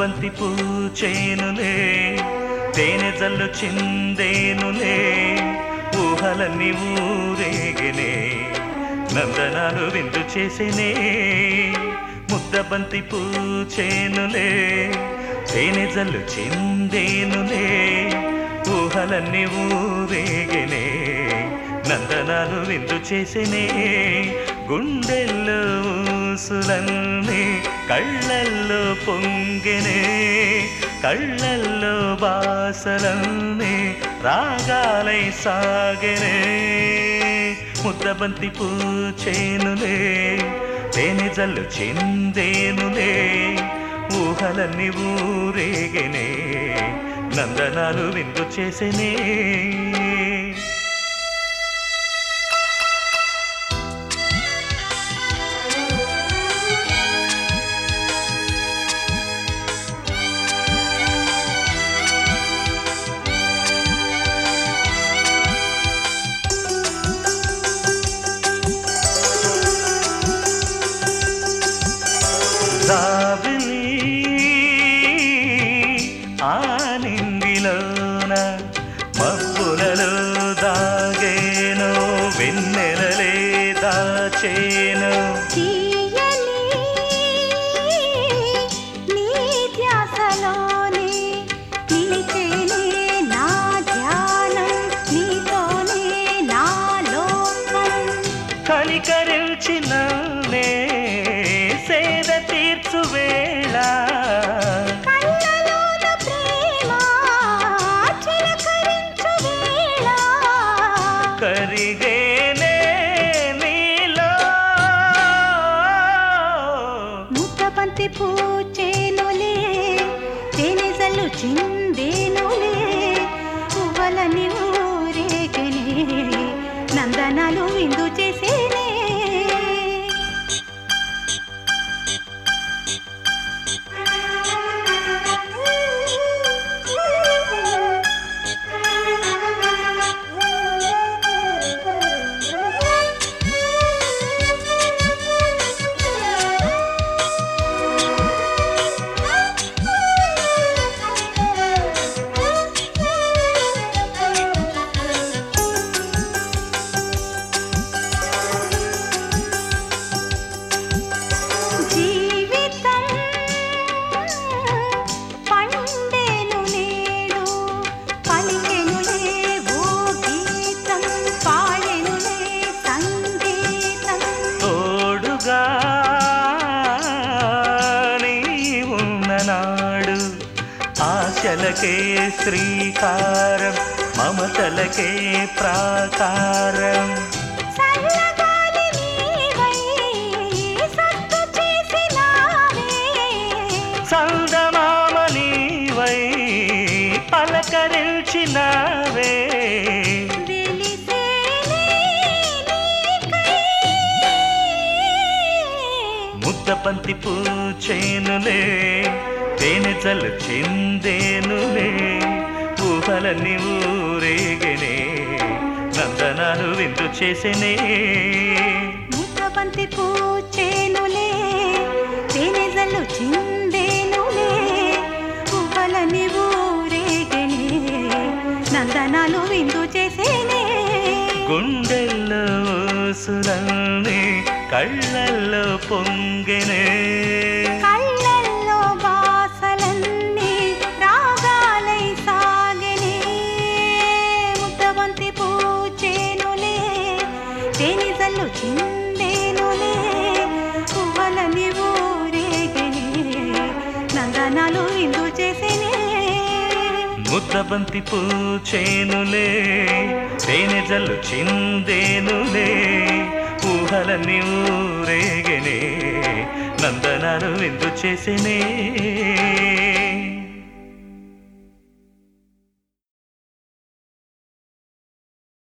ముద్దబంతి పూచేనులే తేనె జల్లు చిందేనులే ఊహలన్నీ ఊరేగనే నందనాలు విందు చేసినే ముద్దబంతి పూచేనులే తేనె జల్లు చిందేనులే ఊహలన్నీ ఊరేగనే నందనాలు విందు చేసినే గుండెల్లో ఊసులన్నీ కళ్ళల్లో పొంగెనే కళ్ళల్లో బాసలన్నీ రాగాలై సాగెనే ముద్దబంతి పూచేనులే తేనె జల్లు చిందేనులే ఊహలన్నీ ఊరేగనే నందనాలు విందు చేసినే రావిలి ఆనింగిలోన మబ్బులలో దాగేను వెన్నెలలే దాచేను తీయని నీ ధ్యాసలోనే నిలిచేనే నా ధ్యానం నీతోనే నా లోకం కనికరించిననే సేద తీర్చు వేళ కళ్ళలోన ప్రేమ చిలకరించు వేళ కరిగేనే నీలో ముద్దబంతి పూచేనులే తేనెజల్లు చిందేనులే పువ్వలని ఊరేగనే నందనాలు విందు చేసేనే జీవితం పండేను నేడు పలికెనులే ఓ గీతం పాడెనులే సంగీతం తోడుగా నీ ఉన్ననాడు ఆశలకే శ్రీకారం మమతలకే ప్రాకారం చల్లగాలి నీవై సత్తు చేసినావే సందమామ నీవై పలకరించినవే వెలిసేనే నీకై ముద్దబంతి పూచేనులే తేనె జల్లు చిందేనులే ఊహలన్నీ ఊరేగనే నందనాలు విందు చేసినే ముద్దబంతి పూచేనులే తేనెజల్లు చిందేనులే పువ్వలని ఊరేగనే నందనాలు విందు చేసేనే గుండెల్లో ఊసులన్నీ కళ్ళల్లో పొంగెనే కళ్ళల్లో బాసలన్నీ రాగాలై సాగెనే ముద్దబంతి పూచేనులే తేనెజల్లు చిందేనులే పువ్వలని ఊరేగనే నందనాలు విందు చేసేనే ముద్దబంతి పూచేనులే తేనె జల్లు చిందేనులే ఊహలన్నీ ఊరేగనే నందనాలు విందు చేసినే